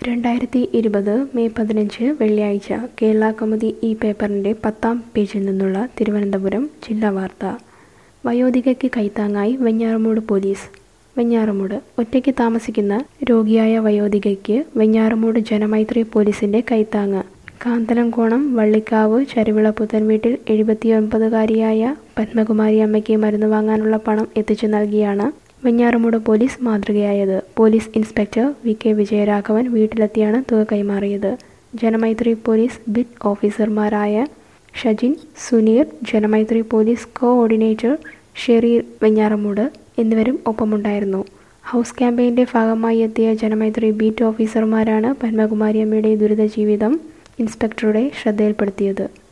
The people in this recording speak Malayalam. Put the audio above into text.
രണ്ടായിരത്തി ഇരുപത് മെയ് പതിനഞ്ച് വെള്ളിയാഴ്ച കേരള കൗമുദി ഈ പേപ്പറിൻ്റെ പത്താം പേജിൽ നിന്നുള്ള തിരുവനന്തപുരം ജില്ലാ വാർത്ത വയോധികയ്ക്ക് കൈത്താങ്ങായി വെഞ്ഞാറമൂട് പോലീസ് വെഞ്ഞാറമൂട് ഒറ്റയ്ക്ക് താമസിക്കുന്ന രോഗിയായ വയോധികയ്ക്ക് വെഞ്ഞാറമൂട് ജനമൈത്രി പോലീസിന്റെ കൈത്താങ്ങ് കാന്തലംകോണം വള്ളിക്കാവ് ചരുവിള പുത്തൻവീട്ടിൽ എഴുപത്തിയൊൻപതുകാരിയായ പത്മകുമാരി അമ്മയ്ക്ക് മരുന്ന് വാങ്ങാനുള്ള പണം എത്തിച്ചു നൽകിയാണ് വെഞ്ഞാറമൂട് പോലീസ് മാതൃകയായത് police inspector V K Vijayaraghavan വീട്ടിലെത്തിയാണ് തുക കൈമാറിയത് ജനമൈത്രി പോലീസ് ബിറ്റ് ഓഫീസർമാരായ ഷജിൻ സുനീർ ജനമൈത്രി പോലീസ് കോഓർഡിനേറ്റർ ഷെറീർ വെഞ്ഞാറമൂട് എന്നിവരും ഒപ്പമുണ്ടായിരുന്നു ഹൗസ് ക്യാമ്പയിൻ്റെ ഭാഗമായി എത്തിയ ജനമൈത്രി ബീറ്റ് ഓഫീസർമാരാണ് പത്മകുമാരി അമ്മയുടെ ദുരിത ജീവിതം ഇൻസ്പെക്ടറുടെ ശ്രദ്ധയിൽപ്പെടുത്തിയത്